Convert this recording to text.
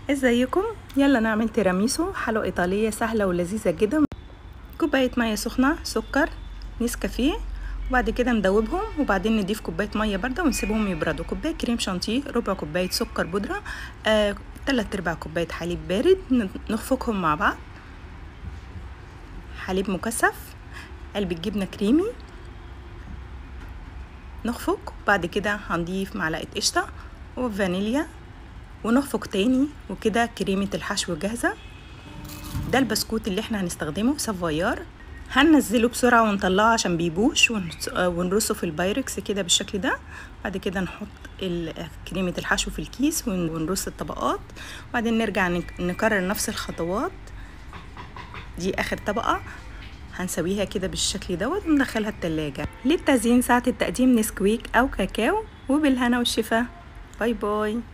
ازيكم يلا نعمل تيراميسو حلوى ايطاليه سهله ولذيذه جدا كوبايه ميه سخنه سكر نسكافيه وبعد كده ندوبهم وبعدين نضيف كوبايه ميه بارده ونسيبهم يبردوا كوبايه كريم شانتيه ربع كوبايه سكر بودره آه، تلات ارباع كوبايه حليب بارد نخفقهم مع بعض حليب مكثف علبه جبنه كريمي نخفق بعد كده هنضيف معلقه قشطه وفانيليا ونخفق تاني وكده كريمة الحشو جاهزة ده البسكوت اللي احنا هنستخدمه سافويار هننزله بسرعة ونطلعه عشان بيبوش ونرصه في البايركس كده بالشكل ده بعد كده نحط كريمة الحشو في الكيس ونرص الطبقات وبعدين نرجع نكرر نفس الخطوات دي اخر طبقة هنسويها كده بالشكل دوت وندخلها التلاجة للتزيين ساعة التقديم نسكويك او كاكاو وبالهنا والشفا باي باي